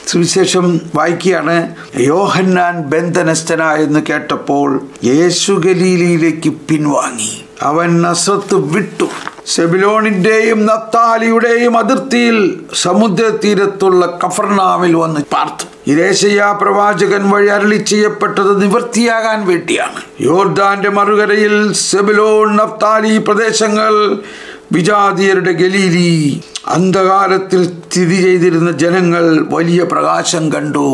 സുവിശേഷം വായിക്കുകയാണ് യോഹന്നാൻ ബന്ധനസ്ഥനായെന്ന് കേട്ടപ്പോൾ യേശു ഗലീലയിലേക്ക് പിൻവാങ്ങി അവൻ നസ്രത്ത് വിട്ടു സെബിലോണിന്റെയും നത്താലിയുടെയും അതിർത്തിയിൽ സമുദ്രതീരത്തുള്ള കഫർനാമിൽ വന്ന് പാർത്തു ഇരേശയ്യ പ്രവാചകൻ വഴി അരളി ചെയ്യപ്പെട്ടത് നിവൃത്തിയാകാൻ വേണ്ടിയാണ് യോർദാന്റെ മറുകരയിൽ സെബിലോൺ നഫ്താലി പ്രദേശങ്ങൾ വിജാതിയരുടെ ഗലീലി അന്ധകാലത്തിൽ സ്ഥിതി ചെയ്തിരുന്ന ജനങ്ങൾ വലിയ പ്രകാശം കണ്ടു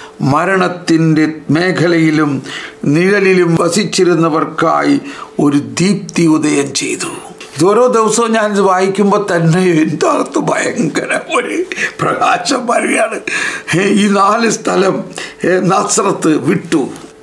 മരണത്തിൻ്റെ മേഖലയിലും നിഴലിലും വസിച്ചിരുന്നവർക്കായി ഒരു ദീപ്തി ഉദയം ചെയ്തു ഇത് ഓരോ ദിവസവും ഞാനിത് വായിക്കുമ്പോൾ തന്നെ എൻ്റെ അകത്ത് ഭയങ്കര ഒരു പ്രകാശം വരികയാണ് ഏ, ഈ നാല് സ്ഥലം ഏ, നസ്രത്ത് വിട്ടു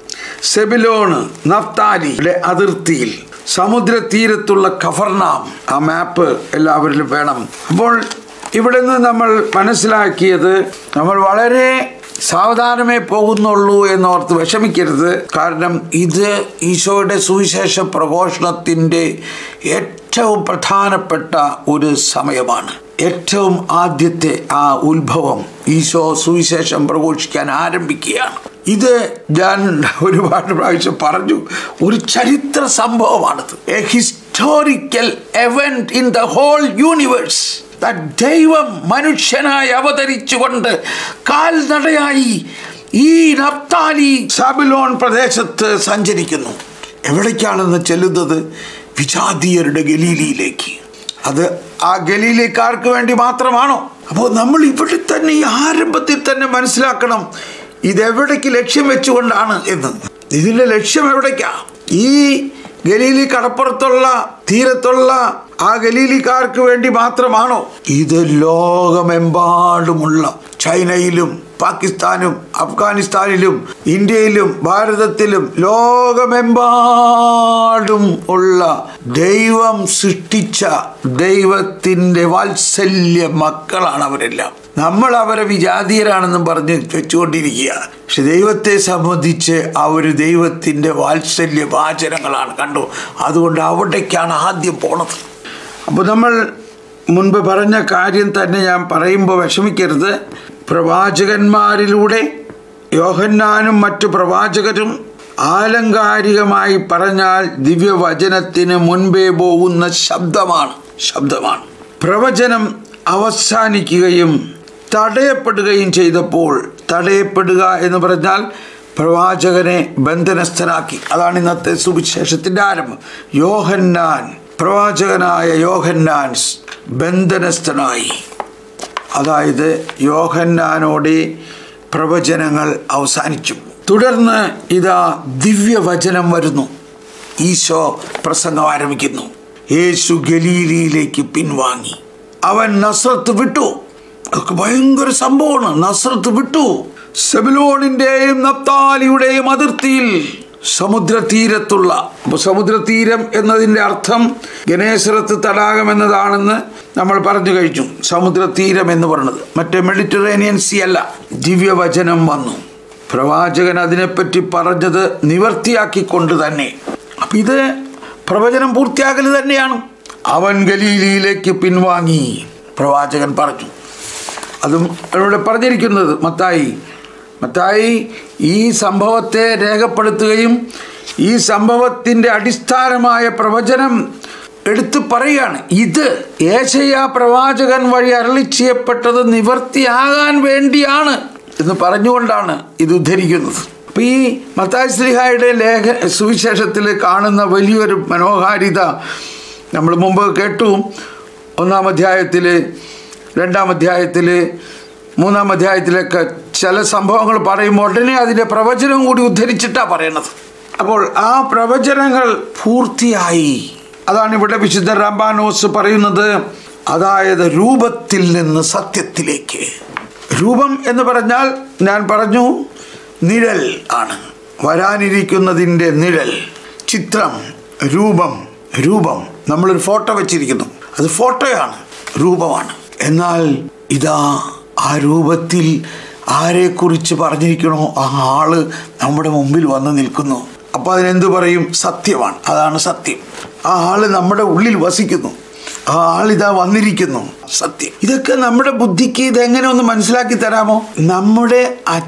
സെബിലോണ് നഫ്താലിയുടെ അതിർത്തിയിൽ സമുദ്രതീരത്തുള്ള ഖഫർനാം ആ മാപ്പ് എല്ലാവരിലും വേണം അപ്പോൾ ഇവിടെ നിന്ന് നമ്മൾ മനസ്സിലാക്കിയത് നമ്മൾ വളരെ സാവധാനമേ പോകുന്നുള്ളൂ എന്നോർത്ത് വിഷമിക്കരുത് കാരണം ഇത് ഈശോയുടെ സുവിശേഷ പ്രഘോഷണത്തിൻ്റെ ഏറ്റവും പ്രധാനപ്പെട്ട ഒരു സമയമാണ് ഏറ്റവും ആദ്യത്തെ ആ ഉത്ഭവം ഈശോ സുവിശേഷം പ്രഘോഷിക്കാൻ ആരംഭിക്കുകയാണ് ഇത് ഞാൻ ഒരുപാട് പ്രാവശ്യം പറഞ്ഞു ഒരു ചരിത്ര സംഭവമാണിത് a historical event in the whole universe ദൈവം മനുഷ്യനായി അവതരിച്ചുകൊണ്ട് കാൽനടയായി ഈ നപ്താലി സാബിലോൺ പ്രദേശത്ത് സഞ്ചരിക്കുന്നു എവിടേക്കാണെന്ന് ചെല്ലുന്നത് വിജാതീയരുടെ ഗലീലിയിലേക്ക് അത് ആ ഗലീലിക്കാർക്ക് വേണ്ടി മാത്രമാണോ അപ്പോൾ നമ്മൾ ഇവിടെ തന്നെ ഈ ആരംഭത്തിൽ തന്നെ മനസ്സിലാക്കണം ഇതെവിടേക്ക് ലക്ഷ്യം വെച്ചുകൊണ്ടാണ് എന്ന് ഇതിന്റെ ലക്ഷ്യം എവിടേക്കാ ഈ ഗലീലി കടപ്പുറത്തുള്ള തീരത്തുള്ള ആ ഗലീലിക്കാർക്ക് വേണ്ടി മാത്രമാണോ ഇത് ലോകമെമ്പാടുമുള്ള ചൈനയിലും പാകിസ്ഥാനും അഫ്ഗാനിസ്ഥാനിലും ഇന്ത്യയിലും ഭാരതത്തിലും ലോകമെമ്പാടും ഉള്ള ദൈവം സൃഷ്ടിച്ച ദൈവത്തിൻ്റെ വാത്സല്യ മക്കളാണ് അവരെല്ലാം നമ്മൾ അവരെ വിജാതീയരാണെന്നും പറഞ്ഞ് വെച്ചുകൊണ്ടിരിക്കുക പക്ഷെ ദൈവത്തെ സംബന്ധിച്ച് അവർ ദൈവത്തിൻ്റെ വാത്സല്യ വാചനങ്ങളാണ് കണ്ടു അതുകൊണ്ട് അവിടേക്കാണ് ആദ്യം പോണത് അപ്പോൾ നമ്മൾ മുൻപ് പറഞ്ഞ കാര്യം തന്നെ ഞാൻ പറയുമ്പോൾ വിഷമിക്കരുത് പ്രവാചകന്മാരിലൂടെ യോഹന്നാനും മറ്റു പ്രവാചകരും ആലങ്കാരികമായി പറഞ്ഞാൽ ദിവ്യവചനത്തിന് മുൻപേ പോകുന്ന ശബ്ദമാണ് ശബ്ദമാണ് പ്രവചനം അവസാനിക്കുകയും തടയപ്പെടുകയും ചെയ്തപ്പോൾ തടയപ്പെടുക എന്ന് പറഞ്ഞാൽ പ്രവാചകനെ ബന്ധനസ്ഥനാക്കി അതാണ് ഇന്നത്തെ സുവിശേഷത്തിൻ്റെ ആരംഭം യോഹന്നാൻ പ്രവാചകനായ യോഹന്നാൻ ബന്ധനസ്ഥനായി അതായത് യോഹന്നാനോടെ പ്രവചനങ്ങൾ അവസാനിച്ചു തുടർന്ന് ഇതാ ദിവ്യവചനം വരുന്നു ഈശോ പ്രസംഗം ആരംഭിക്കുന്നു യേശു ഗലീലിയിലേക്ക് പിൻവാങ്ങി അവൻ നസ്രത്ത് വിട്ടു അതൊക്കെ ഭയങ്കര സംഭവമാണ് നസ്രത്ത് വിട്ടു സെബിലോണിന്റെയും നപ്താലിയുടെയും അതിർത്തിയിൽ സമുദ്രതീരത്തുള്ള അപ്പോൾ സമുദ്രതീരം എന്നതിൻ്റെ അർത്ഥം ഗണേശ്വരത്ത് തടാകം എന്നതാണെന്ന് നമ്മൾ പറഞ്ഞു കഴിഞ്ഞു സമുദ്രതീരം എന്ന് പറയുന്നത് മറ്റേ മെഡിറ്ററേനിയൻ സി അല്ല ദിവ്യവചനം വന്നു പ്രവാചകൻ അതിനെപ്പറ്റി പറഞ്ഞത് നിവർത്തിയാക്കിക്കൊണ്ട് തന്നെ അപ്പം ഇത് പ്രവചനം പൂർത്തിയാകൽ തന്നെയാണ് അവൻ ഗലീലിയിലേക്ക് പിൻവാങ്ങി പ്രവാചകൻ പറഞ്ഞു അതും ഇവിടെ പറഞ്ഞിരിക്കുന്നത് മത്തായി മത്തായി ഈ സംഭവത്തെ രേഖപ്പെടുത്തുകയും ഈ സംഭവത്തിൻ്റെ അടിസ്ഥാനമായ പ്രവചനം എടുത്തു പറയുകയാണ് ഇത് ഏശയ പ്രവാചകൻ വഴി അരളി ചെയ്യപ്പെട്ടത് നിവർത്തിയാകാൻ വേണ്ടിയാണ് എന്ന് പറഞ്ഞുകൊണ്ടാണ് ഇത് ഉദ്ധരിക്കുന്നത് അപ്പം ഈ മത്തായി ശ്രീഹായുടെ ലേഖ സുവിശേഷത്തിൽ കാണുന്ന വലിയൊരു മനോഹാരിത നമ്മൾ മുമ്പ് കേട്ടു ഒന്നാം അധ്യായത്തിൽ രണ്ടാം അധ്യായത്തിൽ മൂന്നാം അധ്യായത്തിലൊക്കെ ചില സംഭവങ്ങൾ പറയുമ്പോൾ ഉടനെ അതിൻ്റെ പ്രവചനം കൂടി ഉദ്ധരിച്ചിട്ടാണ് പറയണത് അപ്പോൾ ആ പ്രവചനങ്ങൾ പൂർത്തിയായി അതാണ് ഇവിടെ വിശുദ്ധ റാംബാനോസ് പറയുന്നത് അതായത് രൂപത്തിൽ നിന്ന് സത്യത്തിലേക്ക് രൂപം എന്ന് പറഞ്ഞാൽ ഞാൻ പറഞ്ഞു നിഴൽ ആണ് വരാനിരിക്കുന്നതിൻ്റെ നിഴൽ ചിത്രം രൂപം രൂപം നമ്മളൊരു ഫോട്ടോ വെച്ചിരിക്കുന്നു അത് ഫോട്ടോയാണ് രൂപമാണ് എന്നാൽ ഇതാ ആ രൂപത്തിൽ ആരെക്കുറിച്ച് പറഞ്ഞിരിക്കണോ ആ ആള് നമ്മുടെ മുമ്പിൽ വന്ന് നിൽക്കുന്നു അപ്പോൾ അതിനെന്ത് പറയും സത്യമാണ് അതാണ് സത്യം ആ ആള് നമ്മുടെ ഉള്ളിൽ വസിക്കുന്നു ആ ആളിതാ വന്നിരിക്കുന്നു സത്യം ഇതൊക്കെ നമ്മുടെ ബുദ്ധിക്ക് ഇതെങ്ങനെ ഒന്ന് മനസ്സിലാക്കി തരാമോ നമ്മുടെ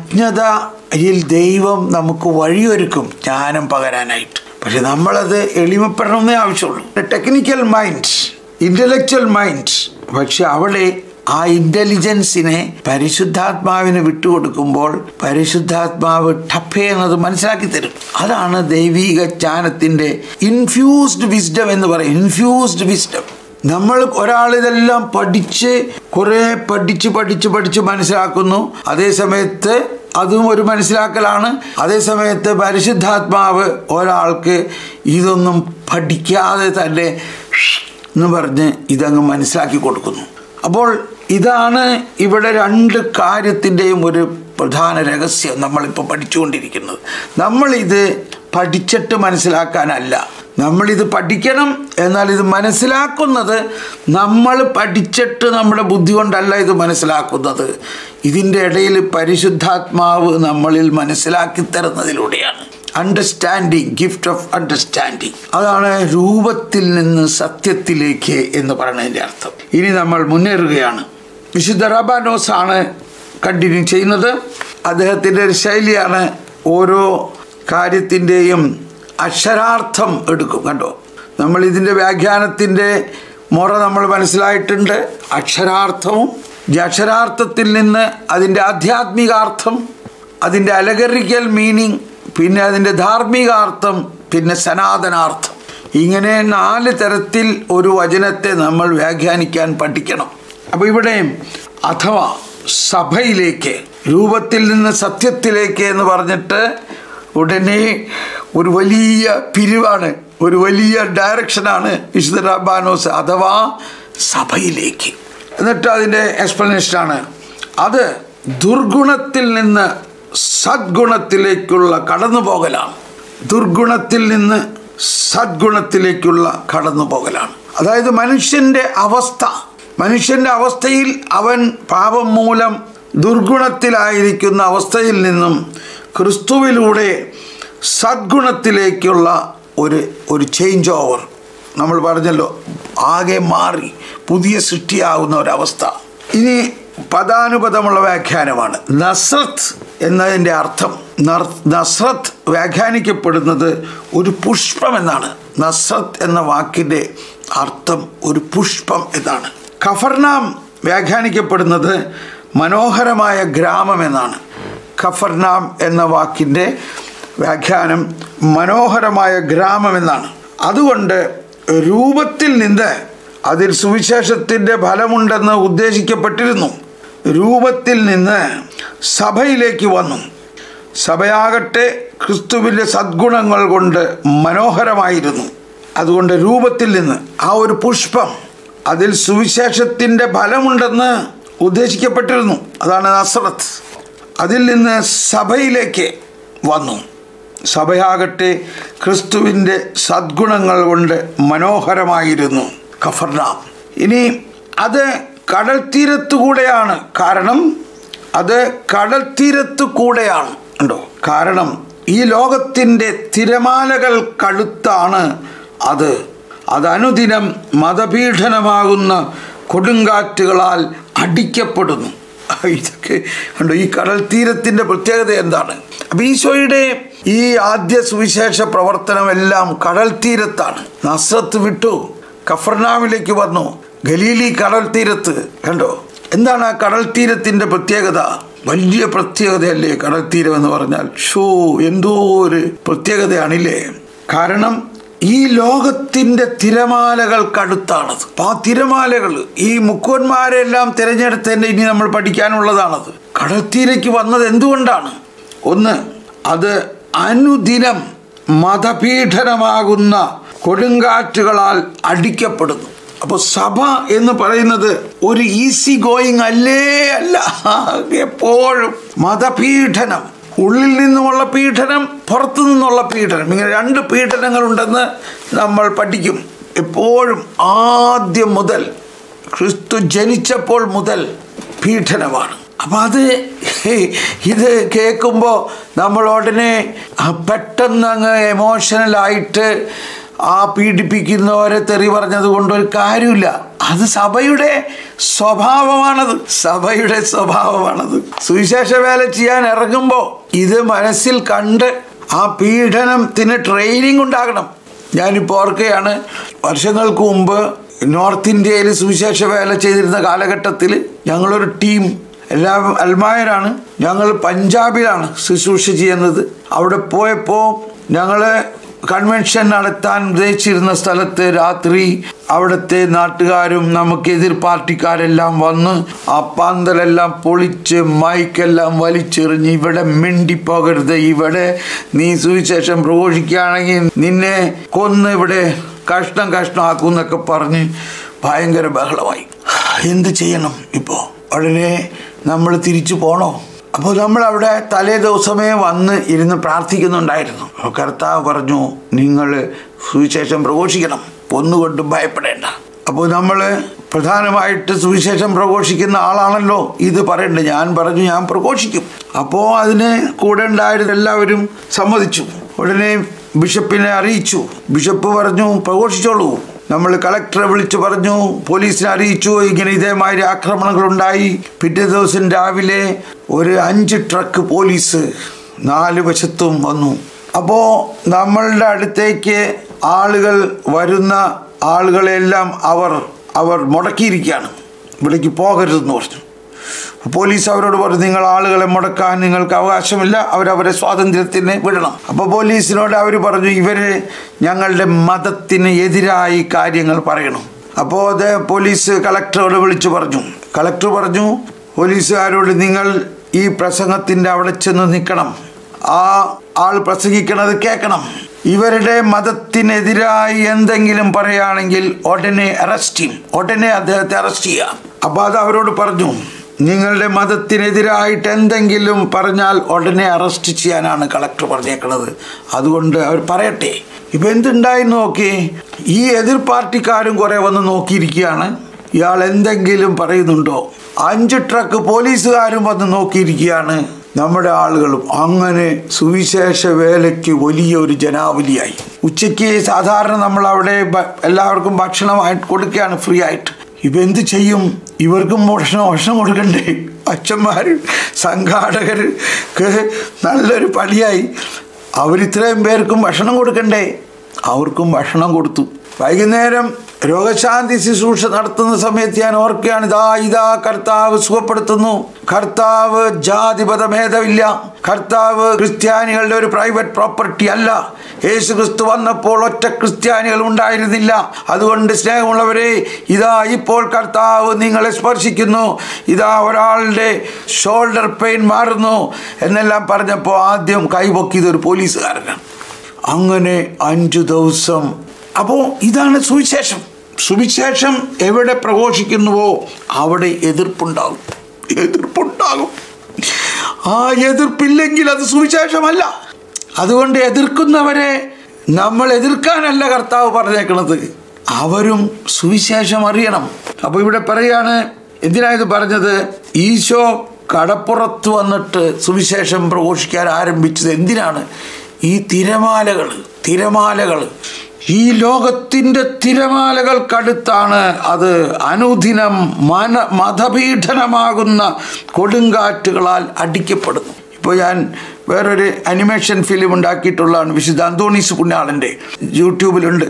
അജ്ഞതയിൽ ദൈവം നമുക്ക് വഴിയൊരുക്കും ജ്ഞാനം പകരാനായിട്ട് പക്ഷെ നമ്മളത് എളിമപ്പെടണമെന്നേ ആവശ്യമുള്ളൂ ടെക്നിക്കൽ മൈൻഡ് ഇന്റലക്ച്വൽ മൈൻഡ് പക്ഷെ അവിടെ ആ ഇന്റലിജൻസിനെ പരിശുദ്ധാത്മാവിന് വിട്ടുകൊടുക്കുമ്പോൾ പരിശുദ്ധാത്മാവ് ടപ്പേ എന്നത് മനസ്സിലാക്കി തരും അതാണ് ദൈവീക ജ്ഞാനത്തിന്റെ ഇൻഫ്യൂസ്ഡ് വിസ്ഡം എന്ന് പറയും ഇൻഫ്യൂസ്ഡ് വിസ്ഡം നമ്മൾ ഒരാൾ ഇതെല്ലാം പഠിച്ച് കുറേ പഠിച്ച് പഠിച്ച് പഠിച്ച് മനസ്സിലാക്കുന്നു അതേ സമയത്ത് അതും ഒരു മനസ്സിലാക്കലാണ് അതേ സമയത്ത് പരിശുദ്ധാത്മാവ് ഒരാൾക്ക് ഇതൊന്നും പഠിക്കാതെ തന്നെ എന്ന് പറഞ്ഞ് ഇതങ്ങ് മനസ്സിലാക്കി കൊടുക്കുന്നു അപ്പോൾ ഇതാണ് ഇവിടെ രണ്ട് കാര്യത്തിൻ്റെയും ഒരു പ്രധാന രഹസ്യം നമ്മളിപ്പോൾ പഠിച്ചുകൊണ്ടിരിക്കുന്നത് നമ്മളിത് പഠിച്ചിട്ട് മനസ്സിലാക്കാനല്ല നമ്മളിത് പഠിക്കണം എന്നാൽ ഇത് മനസ്സിലാക്കുന്നത് നമ്മൾ പഠിച്ചിട്ട് നമ്മുടെ ബുദ്ധി കൊണ്ടല്ല ഇത് മനസ്സിലാക്കുന്നത് ഇതിൻ്റെ ഇടയിൽ പരിശുദ്ധാത്മാവ് നമ്മളിൽ മനസ്സിലാക്കി തരുന്നതിലൂടെയാണ് അണ്ടർസ്റ്റാൻഡിങ് ഗിഫ്റ്റ് ഓഫ് അണ്ടർസ്റ്റാൻഡിങ് അതാണ് രൂപത്തിൽ നിന്ന് സത്യത്തിലേക്ക് എന്ന് പറയുന്നതിൻ്റെ അർത്ഥം ഇനി നമ്മൾ മുന്നേറുകയാണ് വിശുദ്ധ റബാനോസ് ആണ് കണ്ടിന്യൂ ചെയ്യുന്നത് അദ്ദേഹത്തിൻ്റെ ഒരു ശൈലിയാണ് ഓരോ കാര്യത്തിൻ്റെയും അക്ഷരാർത്ഥം എടുക്കും കണ്ടോ നമ്മൾ ഇതിൻ്റെ വ്യാഖ്യാനത്തിൻ്റെ മുറ നമ്മൾ മനസ്സിലായിട്ടുണ്ട് അക്ഷരാർത്ഥവും ഈ അക്ഷരാർത്ഥത്തിൽ നിന്ന് അതിൻ്റെ ആധ്യാത്മികാർത്ഥം അതിൻ്റെ അലഗറിക്കൽ മീനിങ് പിന്നെ അതിൻ്റെ ധാർമ്മികാർത്ഥം പിന്നെ സനാതനാർത്ഥം ഇങ്ങനെ നാല് തരത്തിൽ ഒരു വചനത്തെ നമ്മൾ വ്യാഖ്യാനിക്കാൻ പഠിക്കണം അപ്പോൾ ഇവിടെ അഥവാ സഭയിലേക്ക് രൂപത്തിൽ നിന്ന് സത്യത്തിലേക്ക് എന്ന് പറഞ്ഞിട്ട് ഉടനെ ഒരു വലിയ പിരിവാണ് ഒരു വലിയ ഡയറക്ഷനാണ് വിശുദ്ധ റബ്ബാനോസ് അഥവാ സഭയിലേക്ക് എന്നിട്ട് അതിൻ്റെ എക്സ്പ്ലനേഷനാണ് അത് ദുർഗുണത്തിൽ നിന്ന് സദ്ഗുണത്തിലേക്കുള്ള കടന്നുപോകലാണ് ദുർഗുണത്തിൽ നിന്ന് സദ്ഗുണത്തിലേക്കുള്ള കടന്നുപോകലാണ് അതായത് മനുഷ്യൻ്റെ അവസ്ഥ മനുഷ്യൻ്റെ അവസ്ഥയിൽ അവൻ പാപം മൂലം ദുർഗുണത്തിലായിരിക്കുന്ന അവസ്ഥയിൽ നിന്നും ക്രിസ്തുവിലൂടെ സദ്ഗുണത്തിലേക്കുള്ള ഒരു ഒരു ചേഞ്ച് ഓവർ നമ്മൾ പറഞ്ഞല്ലോ ആകെ മാറി പുതിയ സൃഷ്ടിയാവുന്ന ഒരവസ്ഥ ഇനി പദാനുപദമുള്ള വ്യാഖ്യാനമാണ് നസ്രത്ത് എന്നതിൻ്റെ അർത്ഥം നസ്രത്ത് വ്യാഖ്യാനിക്കപ്പെടുന്നത് ഒരു പുഷ്പം എന്നാണ് നസ്രത്ത് എന്ന വാക്കിൻ്റെ അർത്ഥം ഒരു പുഷ്പം എന്നാണ് ഖഫർനാം വ്യാഖ്യാനിക്കപ്പെടുന്നത് മനോഹരമായ ഗ്രാമം എന്നാണ് ഖഫർനാം എന്ന വാക്കിൻ്റെ വ്യാഖ്യാനം മനോഹരമായ ഗ്രാമം എന്നാണ് അതുകൊണ്ട് രൂപത്തിൽ നിന്ന് അതിൽ സുവിശേഷത്തിൻ്റെ ഫലമുണ്ടെന്ന് ഉദ്ദേശിക്കപ്പെട്ടിരുന്നു രൂപത്തിൽ നിന്ന് സഭയിലേക്ക് വന്നു സഭയാകട്ടെ ക്രിസ്തുവിൻ്റെ സദ്ഗുണങ്ങൾ കൊണ്ട് മനോഹരമായിരുന്നു അതുകൊണ്ട് രൂപത്തിൽ നിന്ന് ആ ഒരു പുഷ്പം അതിൽ സുവിശേഷത്തിൻ്റെ ഫലമുണ്ടെന്ന് ഉദ്ദേശിക്കപ്പെട്ടിരുന്നു അതാണ് നസ്രത്ത് അതിൽ നിന്ന് സഭയിലേക്ക് വന്നു സഭയാകട്ടെ ക്രിസ്തുവിൻ്റെ സദ്ഗുണങ്ങൾ കൊണ്ട് മനോഹരമായിരുന്നു കഫർനാം ഇനി അത് കടൽ തീരത്തു കൂടെയാണ് കാരണം അത് കടൽ തീരത്തു കൂടെയാണ് ഉണ്ടോ കാരണം ഈ ലോകത്തിൻ്റെ തിരമാലകൾ കടുത്താണ് അത് അത് അനുദിനം മതപീഡനമാകുന്ന കൊടുങ്കാറ്റുകളാൽ അടിക്കപ്പെടുന്നു ഇതൊക്കെ ഉണ്ടോ ഈ കടൽ തീരത്തിൻ്റെ പ്രത്യേകത എന്താണ് അപ്പം ഈശോയുടെ ഈ ആദ്യ സുവിശേഷ പ്രവർത്തനമെല്ലാം കടൽ തീരത്താണ് നസ്രത്ത് വിട്ടു കഫർനാമിലേക്ക് വന്നു ഗലീലി കടൽ തീരത്ത് കണ്ടോ എന്താണ് ആ കടൽ തീരത്തിൻ്റെ പ്രത്യേകത വലിയ പ്രത്യേകതയല്ലേ കടൽ തീരം എന്ന് പറഞ്ഞാൽ ഷോ എന്തോ ഒരു പ്രത്യേകതയാണില്ലേ കാരണം ഈ ലോകത്തിൻ്റെ തിരമാലകൾക്കടുത്താണത് അപ്പം ആ തിരമാലകൾ ഈ മുക്കുവന്മാരെല്ലാം തിരഞ്ഞെടുത്തതിൻ്റെ ഇനി നമ്മൾ പഠിക്കാനുള്ളതാണത് കടൽത്തീരയ്ക്ക് വന്നത് എന്തുകൊണ്ടാണ് ഒന്ന് അത് അനുദിനം മതപീഠനമാകുന്ന കൊടുങ്കാറ്റുകളാൽ അടിക്കപ്പെടുന്നു അപ്പോൾ സഭ എന്ന് പറയുന്നത് ഒരു ഈസി ഗോയിങ് അല്ലേ അല്ല എപ്പോഴും മതപീഠനം ഉള്ളിൽ നിന്നുമുള്ള പീഡനം പുറത്തു നിന്നുള്ള പീഡനം ഇങ്ങനെ രണ്ട് പീഡനങ്ങളുണ്ടെന്ന് നമ്മൾ പഠിക്കും എപ്പോഴും ആദ്യം മുതൽ ക്രിസ്തു ജനിച്ചപ്പോൾ മുതൽ പീഡനമാണ് അപ്പം അത് ഇത് കേൾക്കുമ്പോൾ നമ്മൾ ഉടനെ പെട്ടെന്ന് അങ്ങ് എമോഷണലായിട്ട് ആ പീഡിപ്പിക്കുന്നവരെ തെറി പറഞ്ഞത് കൊണ്ടൊരു കാര്യമില്ല അത് സഭയുടെ സ്വഭാവമാണത് സഭയുടെ സ്വഭാവമാണത് സുവിശേഷ വേല ചെയ്യാൻ ഇറങ്ങുമ്പോൾ ഇത് മനസ്സിൽ കണ്ട് ആ പീഡനത്തിന് ട്രെയിനിങ് ഉണ്ടാകണം ഞാനിപ്പോൾ ഓർക്കുകയാണ് വർഷങ്ങൾക്ക് മുമ്പ് നോർത്ത് ഇന്ത്യയിൽ സുവിശേഷ വേല ചെയ്തിരുന്ന കാലഘട്ടത്തിൽ ഞങ്ങളൊരു ടീം എല്ലാം അൽമായരാണ് ഞങ്ങൾ പഞ്ചാബിലാണ് ശുശ്രൂഷ ചെയ്യുന്നത് അവിടെ പോയപ്പോൾ ഞങ്ങൾ കൺവെൻഷൻ നടത്താൻ ഉദ്ദേശിച്ചിരുന്ന സ്ഥലത്ത് രാത്രി അവിടുത്തെ നാട്ടുകാരും നമുക്ക് എതിർ പാർട്ടിക്കാരെല്ലാം വന്ന് ആ പന്തലെല്ലാം പൊളിച്ച് മൈക്കെല്ലാം വലിച്ചെറിഞ്ഞ് ഇവിടെ മിണ്ടിപ്പോകരുത് ഇവിടെ നീ സുവിശേഷം പ്രഘോഷിക്കുകയാണെങ്കിൽ നിന്നെ കൊന്ന് ഇവിടെ കഷ്ണം കഷ്ണമാക്കും എന്നൊക്കെ പറഞ്ഞ് ഭയങ്കര ബഹളമായി എന്ത് ചെയ്യണം ഇപ്പോൾ ഉടനെ നമ്മൾ തിരിച്ചു പോണോ അപ്പോൾ നമ്മൾ അവിടെ തലേ ദിവസമേ വന്ന് ഇരുന്ന് പ്രാർത്ഥിക്കുന്നുണ്ടായിരുന്നു അപ്പോൾ കർത്താവ് പറഞ്ഞു നിങ്ങൾ സുവിശേഷം പ്രഘോഷിക്കണം ഒന്നുകൊണ്ടും ഭയപ്പെടേണ്ട അപ്പോൾ നമ്മൾ പ്രധാനമായിട്ട് സുവിശേഷം പ്രഘോഷിക്കുന്ന ആളാണല്ലോ ഇത് പറയണ്ടേ ഞാൻ പറഞ്ഞു ഞാൻ പ്രഘോഷിക്കും അപ്പോൾ അതിന് കൂടെ ഉണ്ടായിരുന്ന എല്ലാവരും സമ്മതിച്ചു ഉടനെ ബിഷപ്പിനെ അറിയിച്ചു ബിഷപ്പ് പറഞ്ഞു പ്രഘോഷിച്ചോളൂ നമ്മൾ കളക്ടറെ വിളിച്ചു പറഞ്ഞു പോലീസിനെ അറിയിച്ചു ഇങ്ങനെ ഇതേമാതിരി ആക്രമണങ്ങളുണ്ടായി പിറ്റേ ദിവസം രാവിലെ ഒരു അഞ്ച് ട്രക്ക് പോലീസ് നാല് വശത്തും വന്നു അപ്പോൾ നമ്മളുടെ അടുത്തേക്ക് ആളുകൾ വരുന്ന ആളുകളെല്ലാം അവർ അവർ മുടക്കിയിരിക്കുകയാണ് ഇവിടേക്ക് പോകരുതെന്ന് പറഞ്ഞു പോലീസ് അവരോട് പറഞ്ഞു നിങ്ങൾ ആളുകളെ മുടക്കാൻ നിങ്ങൾക്ക് അവകാശമില്ല അവരവരെ സ്വാതന്ത്ര്യത്തിന് വിടണം അപ്പോൾ പോലീസിനോട് അവർ പറഞ്ഞു ഇവര് ഞങ്ങളുടെ മതത്തിന് എതിരായി കാര്യങ്ങൾ പറയണം അപ്പോൾ അത് പോലീസ് കളക്ടറോട് വിളിച്ചു പറഞ്ഞു കളക്ടർ പറഞ്ഞു പോലീസുകാരോട് നിങ്ങൾ ഈ പ്രസംഗത്തിൻ്റെ അവിടെ ചെന്ന് നിൽക്കണം ആ ആൾ പ്രസംഗിക്കണത് കേൾക്കണം ഇവരുടെ മതത്തിനെതിരായി എന്തെങ്കിലും പറയുകയാണെങ്കിൽ ഉടനെ അറസ്റ്റ് ചെയ്യും ഉടനെ അദ്ദേഹത്തെ അറസ്റ്റ് ചെയ്യാം അപ്പോൾ അത് അവരോട് പറഞ്ഞു നിങ്ങളുടെ മതത്തിനെതിരായിട്ട് എന്തെങ്കിലും പറഞ്ഞാൽ ഉടനെ അറസ്റ്റ് ചെയ്യാനാണ് കളക്ടർ പറഞ്ഞേക്കുന്നത് അതുകൊണ്ട് അവർ പറയട്ടെ ഇപ്പം എന്തുണ്ടായി നോക്കി ഈ എതിർ പാർട്ടിക്കാരും കുറേ വന്ന് നോക്കിയിരിക്കുകയാണ് ഇയാൾ എന്തെങ്കിലും പറയുന്നുണ്ടോ അഞ്ച് ട്രക്ക് പോലീസുകാരും വന്ന് നോക്കിയിരിക്കുകയാണ് നമ്മുടെ ആളുകളും അങ്ങനെ സുവിശേഷ വേലയ്ക്ക് വലിയ ഒരു ജനാവലിയായി ഉച്ചയ്ക്ക് സാധാരണ നമ്മൾ അവിടെ ഭ- എല്ലാവർക്കും ഭക്ഷണമായിട്ട് കൊടുക്കുകയാണ് ഫ്രീ ആയിട്ട് ഇപ്പം എന്ത് ചെയ്യും ഇവർക്കും ഭക്ഷണം ഭക്ഷണം കൊടുക്കണ്ടേ അച്ഛന്മാർ സംഘാടകർക്ക് നല്ലൊരു പണിയായി അവരിത്രയും പേർക്കും ഭക്ഷണം കൊടുക്കണ്ടേ അവർക്കും ഭക്ഷണം കൊടുത്തു വൈകുന്നേരം രോഗശാന്തി ശുശ്രൂഷ നടത്തുന്ന സമയത്ത് ഞാൻ ഓർക്കുകയാണ് ഇതാ ഇതാ കർത്താവ് സുഖപ്പെടുത്തുന്നു കർത്താവ് ജാതിപത ഭേദമില്ല കർത്താവ് ക്രിസ്ത്യാനികളുടെ ഒരു പ്രൈവറ്റ് പ്രോപ്പർട്ടി അല്ല യേശു ക്രിസ്തു വന്നപ്പോൾ ഒറ്റ ക്രിസ്ത്യാനികൾ ഉണ്ടായിരുന്നില്ല അതുകൊണ്ട് സ്നേഹമുള്ളവരെ ഇതാ ഇപ്പോൾ കർത്താവ് നിങ്ങളെ സ്പർശിക്കുന്നു ഇതാ ഒരാളുടെ ഷോൾഡർ പെയിൻ മാറുന്നു എന്നെല്ലാം പറഞ്ഞപ്പോൾ ആദ്യം കൈപൊക്കിയത് ഒരു പോലീസുകാരനാണ് അങ്ങനെ അഞ്ചു ദിവസം അപ്പോൾ ഇതാണ് സുവിശേഷം സുവിശേഷം എവിടെ പ്രഘോഷിക്കുന്നുവോ അവിടെ എതിർപ്പുണ്ടാകും എതിർപ്പുണ്ടാകും ആ എതിർപ്പില്ലെങ്കിൽ അത് സുവിശേഷമല്ല അതുകൊണ്ട് എതിർക്കുന്നവരെ നമ്മൾ എതിർക്കാനല്ല കർത്താവ് പറഞ്ഞേക്കണത് അവരും സുവിശേഷം അറിയണം അപ്പോൾ ഇവിടെ പറയാണ് എന്തിനായത് പറഞ്ഞത് ഈശോ കടപ്പുറത്ത് വന്നിട്ട് സുവിശേഷം പ്രഘോഷിക്കാൻ ആരംഭിച്ചത് എന്തിനാണ് ഈ തിരമാലകൾ തിരമാലകൾ ഈ ലോകത്തിൻ്റെ തിരമാലകൾക്കടുത്താണ് അത് അനുദിനം മന മതപീഠനമാകുന്ന കൊടുങ്കാറ്റുകളാൽ അടിക്കപ്പെടുന്നു ഇപ്പോൾ ഞാൻ വേറൊരു അനിമേഷൻ ഫിലിം ഉണ്ടാക്കിയിട്ടുള്ളതാണ് വിശുദ്ധ അന്തോണീസ് പുണ്യാളൻ്റെ യൂട്യൂബിലുണ്ട്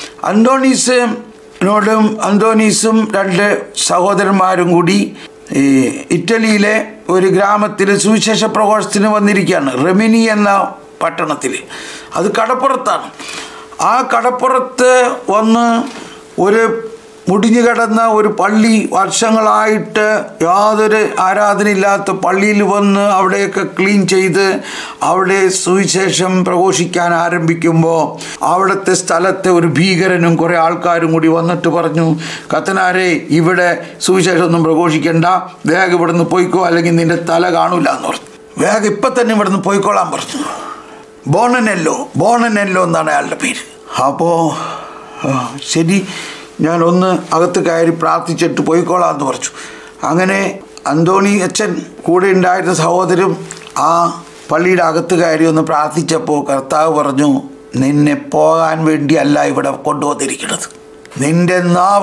അന്തോണീസിനോടും അന്തോണീസും രണ്ട് സഹോദരന്മാരും കൂടി ഈ ഇറ്റലിയിലെ ഒരു ഗ്രാമത്തിൽ സുവിശേഷ പ്രഘോഷത്തിന് വന്നിരിക്കുകയാണ് റെമിനി എന്ന പട്ടണത്തിൽ അത് കടപ്പുറത്താണ് ആ കടപ്പുറത്ത് വന്ന് ഒരു മുടിഞ്ഞു കിടന്ന ഒരു പള്ളി വർഷങ്ങളായിട്ട് യാതൊരു ആരാധനയില്ലാത്ത പള്ളിയിൽ വന്ന് അവിടെയൊക്കെ ക്ലീൻ ചെയ്ത് അവിടെ സുവിശേഷം പ്രഘോഷിക്കാൻ ആരംഭിക്കുമ്പോൾ അവിടുത്തെ സ്ഥലത്തെ ഒരു ഭീകരനും കുറേ ആൾക്കാരും കൂടി വന്നിട്ട് പറഞ്ഞു കത്തനാരെ ഇവിടെ സുവിശേഷമൊന്നും പ്രഘോഷിക്കണ്ട വേഗം ഇവിടുന്ന് പോയിക്കോ അല്ലെങ്കിൽ നിന്റെ തല കാണൂല എന്ന് പറഞ്ഞു വേഗം ഇപ്പം തന്നെ ഇവിടുന്ന് പോയിക്കോളാൻ പറഞ്ഞു ബോണനെല്ലോ ബോണനെല്ലോ എന്നാണ് അയാളുടെ പേര് അപ്പോൾ ശരി ഞാൻ ഒന്ന് അകത്ത് കയറി പ്രാർത്ഥിച്ചിട്ട് പോയിക്കോളാം എന്ന് പറഞ്ഞു അങ്ങനെ അന്തോണി അച്ഛൻ കൂടെ ഉണ്ടായിരുന്ന സഹോദരും ആ പള്ളിയുടെ അകത്ത് കയറി ഒന്ന് പ്രാർത്ഥിച്ചപ്പോൾ കർത്താവ് പറഞ്ഞു നിന്നെ പോകാൻ വേണ്ടിയല്ല ഇവിടെ കൊണ്ടുവന്നിരിക്കുന്നത് നിന്റെ നാവ്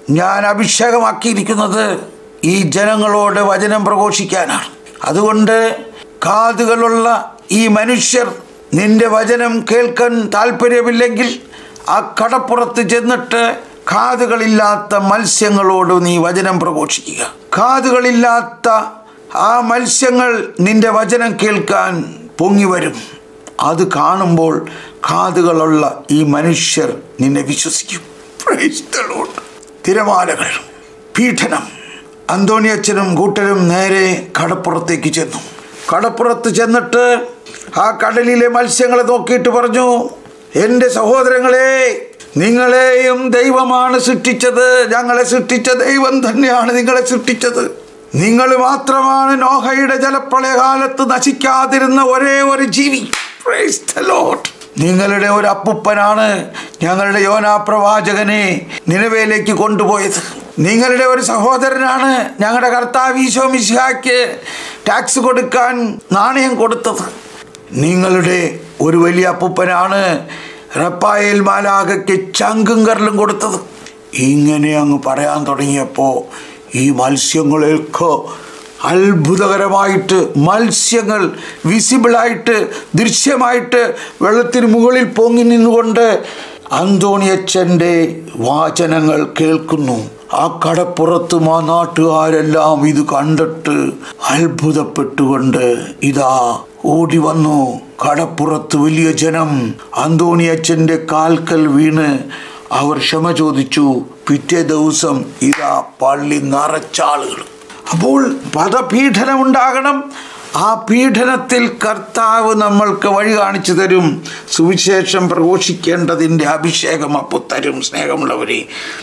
ഞാൻ അഭിഷേകമാക്കിയിരിക്കുന്നത് ഈ ജനങ്ങളോട് വചനം പ്രഘോഷിക്കാനാണ് അതുകൊണ്ട് കാതുകളുള്ള ഈ മനുഷ്യർ നിന്റെ വചനം കേൾക്കാൻ താല്പര്യമില്ലെങ്കിൽ ആ കടപ്പുറത്ത് ചെന്നിട്ട് കാതുകളില്ലാത്ത മത്സ്യങ്ങളോട് നീ വചനം പ്രഘോഷിക്കുക കാതുകളില്ലാത്ത ആ മത്സ്യങ്ങൾ നിന്റെ വചനം കേൾക്കാൻ പൊങ്ങി വരും അത് കാണുമ്പോൾ കാതുകളുള്ള ഈ മനുഷ്യർ നിന്നെ വിശ്വസിക്കും Praise the Lord. തിരമാലകൾ പീഡനം അന്തോണിയച്ചനും കൂട്ടരും നേരെ കടപ്പുറത്തേക്ക് ചെന്നു കടപ്പുറത്ത് ചെന്നിട്ട് ആ കടലിലെ മത്സ്യങ്ങളെ നോക്കിയിട്ട് പറഞ്ഞു എൻ്റെ സഹോദരങ്ങളെ നിങ്ങളെയും ദൈവമാണ് സൃഷ്ടിച്ചത് ഞങ്ങളെ സൃഷ്ടിച്ച ദൈവം തന്നെയാണ് നിങ്ങളെ സൃഷ്ടിച്ചത് നിങ്ങൾ മാത്രമാണ് നോഹയുടെ ജലപ്രളയകാലത്ത് നശിക്കാതിരുന്ന ഒരേ ഒരു ജീവി Praise the Lord. നിങ്ങളുടെ ഒരു അപ്പുപ്പനാണ് ഞങ്ങളുടെ യോനാ പ്രവാചകനെ നിലവേലേക്ക് കൊണ്ടുപോയത് നിങ്ങളുടെ ഒരു സഹോദരനാണ് ഞങ്ങളുടെ കർത്താവ് ഈശോ മിശിഹായ്ക്ക് ടാക്സ് കൊടുക്കാൻ നാണയം കൊടുത്തത് നിങ്ങളുടെ ഒരു വലിയ അപ്പുപ്പനാണ് റപ്പായേൽ മാലാകയ്ക്ക് ചങ്കും കരലും കൊടുത്തത് ഇങ്ങനെ അങ്ങ് പറയാൻ തുടങ്ങിയപ്പോൾ ഈ മത്സ്യങ്ങളൊക്കെ അത്ഭുതകരമായിട്ട് മത്സ്യങ്ങൾ വിസിബിളായിട്ട് ദൃശ്യമായിട്ട് വെള്ളത്തിന് മുകളിൽ പൊങ്ങി നിന്നുകൊണ്ട് അന്തോണിയച്ചൻ്റെ വാചനങ്ങൾ കേൾക്കുന്നു ആ കടപ്പുറത്തും ആ നാട്ടുകാരെല്ലാം ഇത് കണ്ടിട്ട് അത്ഭുതപ്പെട്ടുകൊണ്ട് ഇതാ ഓടി വന്നു കടപ്പുറത്ത് വലിയ ജനം അന്തോണിയച്ചൻ്റെ കാൽക്കൽ വീണ് അവർ ക്ഷമ ചോദിച്ചു പിറ്റേ ദിവസം ഇതാ പള്ളി നിറച്ചാളുകൾ അപ്പോൾ പദപീഡനം ഉണ്ടാകണം ആ പീഡനത്തിൽ കർത്താവ് നമ്മൾക്ക് വഴി കാണിച്ചു തരും സുവിശേഷം പ്രഘോഷിക്കേണ്ടതിൻ്റെ അഭിഷേകം അപ്പോൾ തരും സ്നേഹമുള്ളവരെ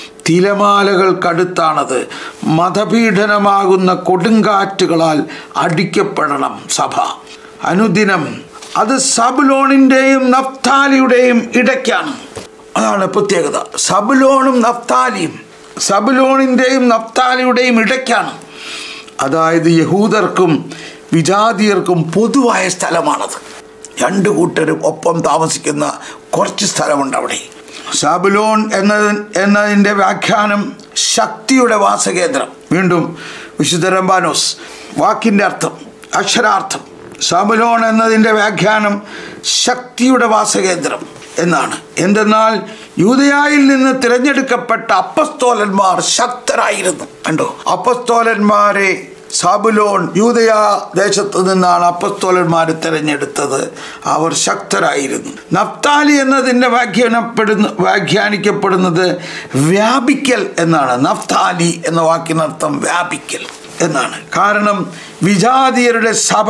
തിരമാലകൾക്കടുത്താണത് മതപീഡനമാകുന്ന കൊടുങ്കാറ്റുകളാൽ അടിക്കപ്പെടണം സഭ അനുദിനം അത് സബുലോണിൻ്റെയും നഫ്താലിയുടെയും ഇടയ്ക്കാണ് അതാണ് പ്രത്യേകത സബുലോണും നഫ്താലിയും സബുലോണിൻ്റെയും നഫ്താലിയുടെയും ഇടയ്ക്കാണ് അതായത് യഹൂദർക്കും വിജാതിയർക്കും പൊതുവായ സ്ഥലമാണത് രണ്ട് കൂട്ടരും ഒപ്പം താമസിക്കുന്ന കുറച്ച് സ്ഥലമുണ്ട് അവിടെ സാബുലോൺ എന്നത് എന്നതിൻ്റെ വ്യാഖ്യാനം ശക്തിയുടെ വാസകേന്ദ്രം വീണ്ടും വിശുദ്ധ റംബാനോസ് വാക്കിൻ്റെ അർത്ഥം അക്ഷരാർത്ഥം സാബുലോൺ എന്നതിൻ്റെ വ്യാഖ്യാനം ശക്തിയുടെ വാസകേന്ദ്രം എന്നാണ് എന്തെന്നാൽ യൂതയായിൽ നിന്ന് തിരഞ്ഞെടുക്കപ്പെട്ട അപ്പസ്തോലന്മാർ ശക്തരായിരുന്നു കണ്ടോ അപ്പസ്തോലന്മാരെ സാബുലോൺ യൂതയ ദേശത്ത് നിന്നാണ് അപ്പസ്തോലന്മാരെ തിരഞ്ഞെടുത്തത് അവർ ശക്തരായിരുന്നു നഫ്താലി എന്നതിൻ്റെ വ്യാഖ്യാനപ്പെടുന്ന വ്യാഖ്യാനിക്കപ്പെടുന്നത് വ്യാപിക്കൽ എന്നാണ് നഫ്താലി എന്ന വാക്കിനർത്ഥം വ്യാപിക്കൽ എന്നാണ് കാരണം വിജാതിയരുടെ സഭ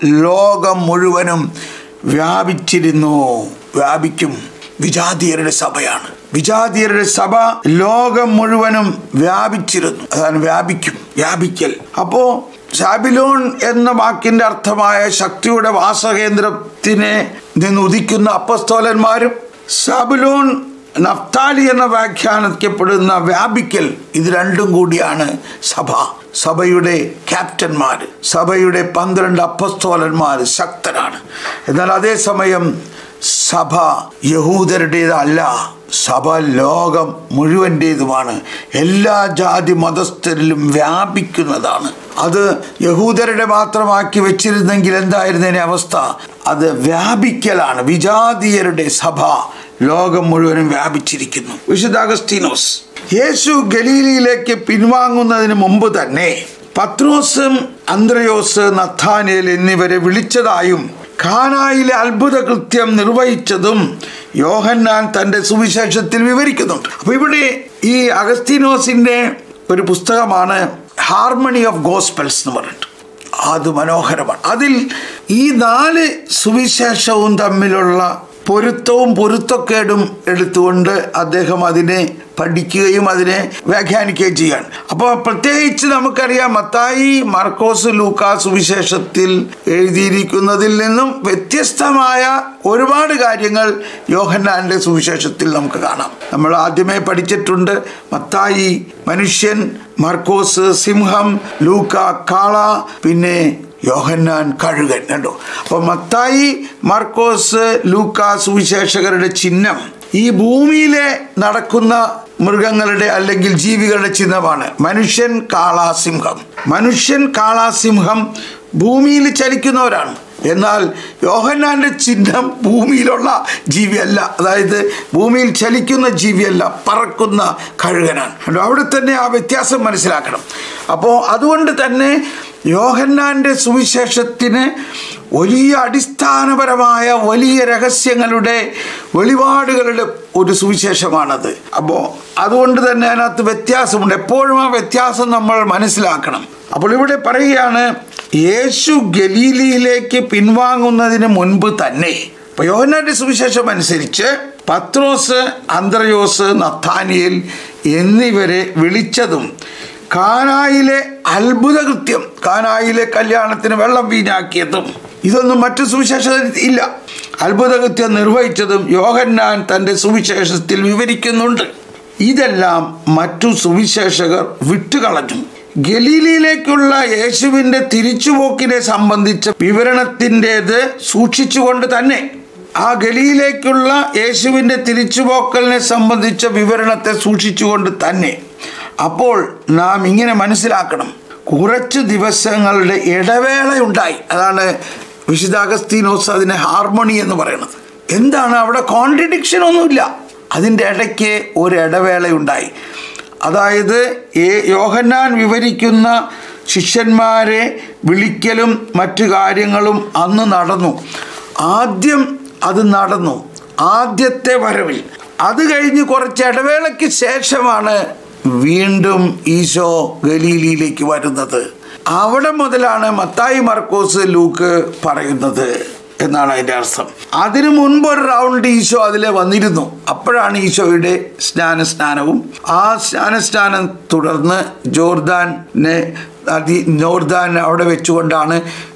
ലോകം മുഴുവനും വ്യാപിച്ചിരുന്നു വ്യാപിക്കും വിജാതിയരുടെ സഭയാണ് വിജാതിയരുടെ സഭ ലോകം മുഴുവനും വ്യാപിച്ചിരുന്നു അതാണ് വ്യാപിക്കും വ്യാപിക്കൽ അപ്പോ സാബിലോൺ എന്ന വാക്കിന്റെ അർത്ഥമായ ശക്തിയുടെ വാസകേന്ദ്രത്തിനെ നിന്ന് ഉദിക്കുന്ന അപ്പസ്തോലന്മാരും സാബിലോൺ നഫ്താലി എന്ന വ്യാഖ്യാനിക്കപ്പെടുന്ന വ്യാപിക്കൽ ഇത് രണ്ടും കൂടിയാണ് സഭ സഭയുടെ ക്യാപ്റ്റന്മാർ സഭയുടെ പന്ത്രണ്ട് അപ്പസ്തോലന്മാർ ശക്തരാണ് എന്നാൽ അതേസമയം സഭ യഹൂദരുടേതല്ല സഭ ലോകം മുഴുവൻ്റേതുമാണ് എല്ലാ ജാതി മതസ്ഥരിലും വ്യാപിക്കുന്നതാണ് അത് യഹൂദരുടെ മാത്രമാക്കി വെച്ചിരുന്നെങ്കിൽ എന്തായിരുന്നതിനെ അവസ്ഥ അത് വ്യാപിക്കലാണ് വിജാതീയരുടെ സഭ ലോകം മുഴുവനും വ്യാപിച്ചിരിക്കുന്നു വിശുദ്ധ അഗസ്തീനോസ് യേശു ഗലീലിയിലേക്ക് പിൻവാങ്ങുന്നതിന് മുമ്പ് തന്നെ പത്രോസും അന്ത്രയോസ് നഥാനേൽ എന്നിവരെ വിളിച്ചതായും ഖാനായിലെ അത്ഭുത കൃത്യം നിർവഹിച്ചതും യോഹന്നാൻ തൻ്റെ സുവിശേഷത്തിൽ വിവരിക്കുന്നുണ്ട് അപ്പോൾ ഇവിടെ ഈ അഗസ്തീനോസിൻ്റെ ഒരു പുസ്തകമാണ് ഹാർമണി ഓഫ് ഗോസ്പെൽസ് എന്ന് പറഞ്ഞിട്ട് അത് മനോഹരമാണ് അതിൽ ഈ നാല് സുവിശേഷവും തമ്മിലുള്ള പൊരുത്തവും പൊരുത്തക്കേടും എടുത്തുകൊണ്ട് അദ്ദേഹം അതിനെ പഠിക്കുകയും അതിനെ വ്യാഖ്യാനിക്കുകയും ചെയ്യാണ് അപ്പോൾ പ്രത്യേകിച്ച് നമുക്കറിയാം മത്തായി മാർക്കോസ് ലൂക്കാ സുവിശേഷത്തിൽ എഴുതിയിരിക്കുന്നതിൽ നിന്നും വ്യത്യസ്തമായ ഒരുപാട് കാര്യങ്ങൾ യോഹന്നാന്റെ സുവിശേഷത്തിൽ നമുക്ക് കാണാം നമ്മൾ ആദ്യമേ പഠിച്ചിട്ടുണ്ട് മത്തായി മനുഷ്യൻ മാർക്കോസ് സിംഹം ലൂക്ക കാള പിന്നെ യോഹന്നാൻ കഴുകൻ കണ്ടോ അപ്പൊ മത്തായി മാർക്കോസ് ലൂക്ക സുവിശേഷകരുടെ ചിഹ്നം ഈ ഭൂമിയിലെ നടക്കുന്ന മൃഗങ്ങളുടെ അല്ലെങ്കിൽ ജീവികളുടെ ചിഹ്നമാണ് മനുഷ്യൻ കാളാസിംഹം മനുഷ്യൻ കാളാസിംഹം ഭൂമിയിൽ ചലിക്കുന്നവരാണ് എന്നാൽ യോഹന്നാന്റെ ചിഹ്നം ഭൂമിയിലുള്ള ജീവിയല്ല അതായത് ഭൂമിയിൽ ചലിക്കുന്ന ജീവിയല്ല പറക്കുന്ന കഴുകനാണ് കണ്ടോ? അവിടെ തന്നെ ആ വ്യത്യാസം മനസ്സിലാക്കണം അപ്പോൾ അതുകൊണ്ട് തന്നെ യോഹന്നാന്റെ സുവിശേഷത്തിന് വലിയ അടിസ്ഥാനപരമായ വലിയ രഹസ്യങ്ങളുടെ വെളിപാടുകളുടെ ഒരു സുവിശേഷമാണത് അപ്പോൾ അതുകൊണ്ട് തന്നെ അതിനകത്ത് വ്യത്യാസമുണ്ട് എപ്പോഴും ആ വ്യത്യാസം നമ്മൾ മനസ്സിലാക്കണം അപ്പോൾ ഇവിടെ പറയുകയാണ് യേശു ഗലീലിയിലേക്ക് പിൻവാങ്ങുന്നതിന് മുൻപ് തന്നെ അപ്പോൾ യോഹന്നാന്റെ സുവിശേഷം അനുസരിച്ച് പത്രോസ് അന്ത്രയോസ് നത്താനിയൽ എന്നിവരെ വിളിച്ചതും കാനായിലെ അത്ഭുത കൃത്യം കാനായിലെ കല്യാണത്തിന് വെള്ളം വീഞ്ഞാക്കിയതും ഇതൊന്നും മറ്റു സുവിശേഷത്തിൽ ഇല്ല അത്ഭുത കൃത്യം നിർവഹിച്ചതും യോഹന്നാൻ തൻ്റെ സുവിശേഷത്തിൽ വിവരിക്കുന്നുണ്ട് ഇതെല്ലാം മറ്റു സുവിശേഷകർ വിട്ടുകളഞ്ഞു ഗലീലിയിലേക്കുള്ള യേശുവിൻ്റെ തിരിച്ചുപോക്കിനെ സംബന്ധിച്ച വിവരണത്തിൻ്റെത് സൂക്ഷിച്ചുകൊണ്ട് തന്നെ ആ ഗലിയിലേക്കുള്ള യേശുവിൻ്റെ തിരിച്ചുപോക്കലിനെ സംബന്ധിച്ച വിവരണത്തെ സൂക്ഷിച്ചുകൊണ്ട് തന്നെ അപ്പോൾ നാം ഇങ്ങനെ മനസ്സിലാക്കണം കുറച്ച് ദിവസങ്ങളുടെ ഇടവേളയുണ്ടായി അതാണ് വിശുദ്ധ അഗസ്തീനോസ് അതിനെ ഹാർമണി എന്ന് പറയുന്നത് എന്താണ് അവിടെ കോൺട്രഡിക്ഷൻ ഒന്നുമില്ല അതിൻ്റെ ഇടയ്ക്ക് ഒരു ഇടവേളയുണ്ടായി അതായത് ഏ- യോഹന്നാൻ വിവരിക്കുന്ന ശിഷ്യന്മാരെ വിളിക്കലും മറ്റു കാര്യങ്ങളും അന്ന് നടന്നു ആദ്യം അത് നടന്നു ആദ്യത്തെ വരവിൽ അത് കഴിഞ്ഞ് കുറച്ച് ഇടവേളയ്ക്ക് ശേഷമാണ് വീണ്ടും ഈശോ ഗലീലിയിലേക്ക് വരുന്നത് അവിടെ മുതലാണ് മത്തായി മർക്കോസ് ലൂക്ക് പറയുന്നത് എന്നാണ് അതിൻ്റെ അർത്ഥം അതിനു മുൻപ് ഒരു റൗണ്ട് ഈശോ അതിലെ വന്നിരുന്നു അപ്പോഴാണ് ഈശോയുടെ സ്നാനസ്നാനവും ആ സ്നാനസ്നാനം തുടർന്ന് ജോർദാനെ നദി ജോർദാൻ അവിടെ വെച്ചുകൊണ്ടാണ്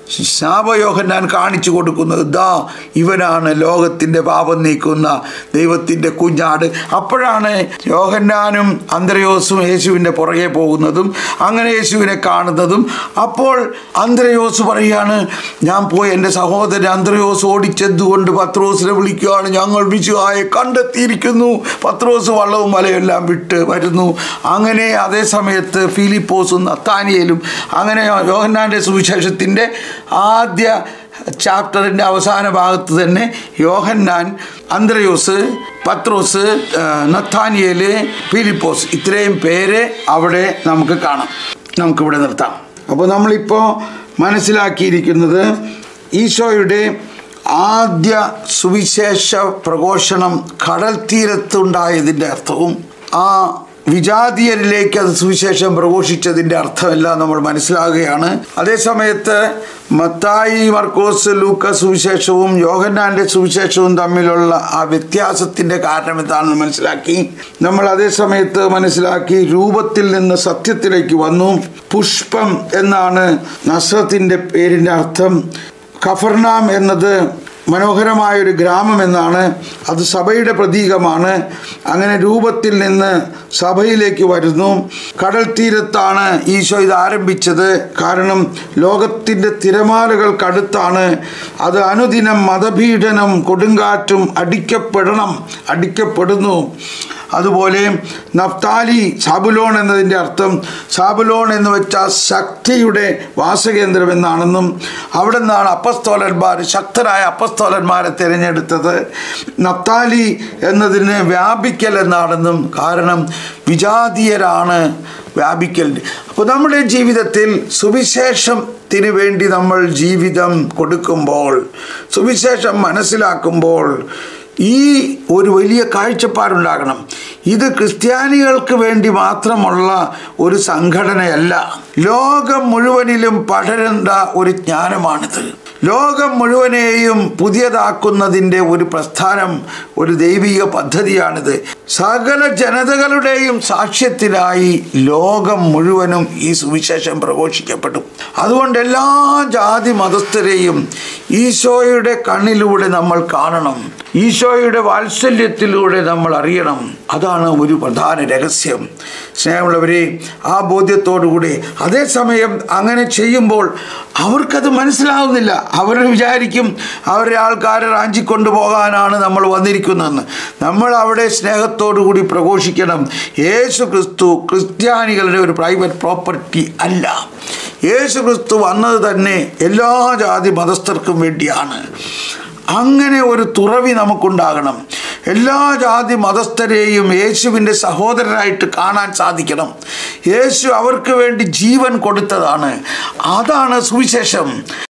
ശാപയോഹന്നാൻ കാണിച്ചു കൊടുക്കുന്നത് ദാ ഇവനാണ് ലോകത്തിൻ്റെ പാപം നീക്കുന്ന ദൈവത്തിൻ്റെ കുഞ്ഞാട് അപ്പോഴാണ് യോഹന്നാനും അന്ത്രയോസും യേശുവിൻ്റെ പുറകെ പോകുന്നതും അങ്ങനെ യേശുവിനെ കാണുന്നതും അപ്പോൾ അന്ത്രയോസ് പറയുകയാണ് ഞാൻ പോയി എൻ്റെ സഹോദരൻ അന്ത്രയോസ് ഓടിച്ചെന്നുകൊണ്ട് പത്രോസിനെ വിളിക്കുകയാണ് ഞങ്ങൾ വിശുവായെ കണ്ടെത്തിയിരിക്കുന്നു പത്രോസ് വള്ളവും വലയെല്ലാം വിട്ട് വരുന്നു അങ്ങനെ അതേ സമയത്ത് ഫിലിപ്പോസും നത്താനിയലും അങ്ങനെ യോഹന്നാൻ്റെ സുവിശേഷത്തിൻ്റെ ആദ്യ ചാപ്റ്ററിൻ്റെ അവസാന ഭാഗത്ത് തന്നെ യോഹന്നാൻ അന്ത്രയോസ് പത്രോസ് ആ, നത്താനിയേല് ഫിലിപ്പോസ് ഇത്രയും പേര് അവിടെ നമുക്ക് കാണാം നമുക്കിവിടെ നിർത്താം അപ്പോൾ നമ്മളിപ്പോൾ മനസ്സിലാക്കിയിരിക്കുന്നത് ഈശോയുടെ ആദ്യ സുവിശേഷ പ്രഘോഷണം കടൽ തീരത്തുണ്ടായതിൻ്റെ അർത്ഥവും ആ വിജാതീയരിലേക്ക് അത് സുവിശേഷം പ്രഘോഷിച്ചതിൻ്റെ അർത്ഥമെല്ലാം നമ്മൾ മനസ്സിലാകുകയാണ് അതേസമയത്ത് മത്തായി മർക്കോസ് ലൂക്ക സുവിശേഷവും യോഹന്നാൻ്റെ സുവിശേഷവും തമ്മിലുള്ള ആ വ്യത്യാസത്തിൻ്റെ കാരണം എന്താണെന്ന് മനസ്സിലാക്കി നമ്മൾ അതേ സമയത്ത് മനസ്സിലാക്കി രൂപത്തിൽ നിന്ന് സത്യത്തിലേക്ക് വന്നു പുഷ്പം എന്നാണ് നസ്രത്തിൻ്റെ പേരിൻ്റെ അർത്ഥം ഖഫർനാം എന്നത് മനോഹരമായ ഒരു ഗ്രാമം എന്നാണ് അത് സഭയുടെ പ്രതീകമാണ് അങ്ങനെ രൂപത്തിൽ നിന്ന് സഭയിലേക്ക് വരുന്നു കടൽ തീരത്താണ് ഈശോ ഇത് ആരംഭിച്ചത് കാരണം ലോകത്തിൻ്റെ തിരമാലകൾക്കടുത്താണ് അത് അനുദിനം മതപീഡനം കൊടുങ്കാറ്റും അടിക്കപ്പെടണം അടിക്കപ്പെടുന്നു അതുപോലെ നഫ്താലി സാബുലോൺ എന്നതിൻ്റെ അർത്ഥം സാബുലോൺ എന്ന് വെച്ചാൽ ശക്തിയുടെ വാസകേന്ദ്രം എന്നാണെന്നും അവിടെ നിന്നാണ് അപ്പസ്തോലന്മാർ ശക്തരായ അപ്പസ്തോലന്മാരെ തിരഞ്ഞെടുത്തത് നഫ്താലി എന്നതിന് വ്യാപിക്കൽ എന്നാണെന്നും കാരണം വിജാതീയരാണ് വ്യാപിക്കൽ അപ്പോൾ നമ്മുടെ ജീവിതത്തിൽ സുവിശേഷത്തിന് വേണ്ടി നമ്മൾ ജീവിതം കൊടുക്കുമ്പോൾ സുവിശേഷം മനസ്സിലാക്കുമ്പോൾ ഈ ഒരു വലിയ കാഴ്ചപ്പാടുണ്ടാകണം ഇത് ക്രിസ്ത്യാനികൾക്ക് വേണ്ടി മാത്രമുള്ള ഒരു സംഘടനയല്ല ലോകം മുഴുവനിലും പടരേണ്ട ഒരു ജ്ഞാനമാണിത് ലോകം മുഴുവനെയും പുതിയതാക്കുന്നതിൻ്റെ ഒരു പ്രസ്ഥാനം ഒരു ദൈവിക പദ്ധതിയാണിത് സകല ജനതകളുടെയും സാക്ഷ്യത്തിനായി ലോകം മുഴുവനും ഈ സുവിശേഷം പ്രഘോഷിക്കപ്പെടും അതുകൊണ്ട് എല്ലാ ജാതി മതസ്ഥരെയും ഈശോയുടെ കണ്ണിലൂടെ നമ്മൾ കാണണം ഈശോയുടെ വാത്സല്യത്തിലൂടെ നമ്മൾ അറിയണം അതാണ് ഒരു പ്രധാന രഹസ്യം സ്നേഹമുള്ളവരെ ആ ബോധ്യത്തോടുകൂടി അതേസമയം അങ്ങനെ ചെയ്യുമ്പോൾ അവർക്കത് മനസ്സിലാവുന്നില്ല അവർ വിചാരിക്കും അവരെ ആൾക്കാരെ റാഞ്ചിക്കൊണ്ടു പോകാനാണ് നമ്മൾ വന്നിരിക്കുന്നതെന്ന് നമ്മൾ അവിടെ സ്നേഹത്തോടു കൂടി പ്രഘോഷിക്കണം യേശു ക്രിസ്തു ക്രിസ്ത്യാനികളുടെ ഒരു പ്രൈവറ്റ് പ്രോപ്പർട്ടി അല്ല യേശു ക്രിസ്തു വന്നത് തന്നെ എല്ലാ ജാതി മതസ്ഥർക്കും വേണ്ടിയാണ് അങ്ങനെ ഒരു തുറവി നമുക്കുണ്ടാകണം എല്ലാ ജാതി മതസ്ഥരെയും യേശുവിൻ്റെ സഹോദരരായിട്ട് കാണാൻ സാധിക്കണം യേശു അവർക്ക് വേണ്ടി ജീവൻ കൊടുത്തതാണ് അതാണ് സുവിശേഷം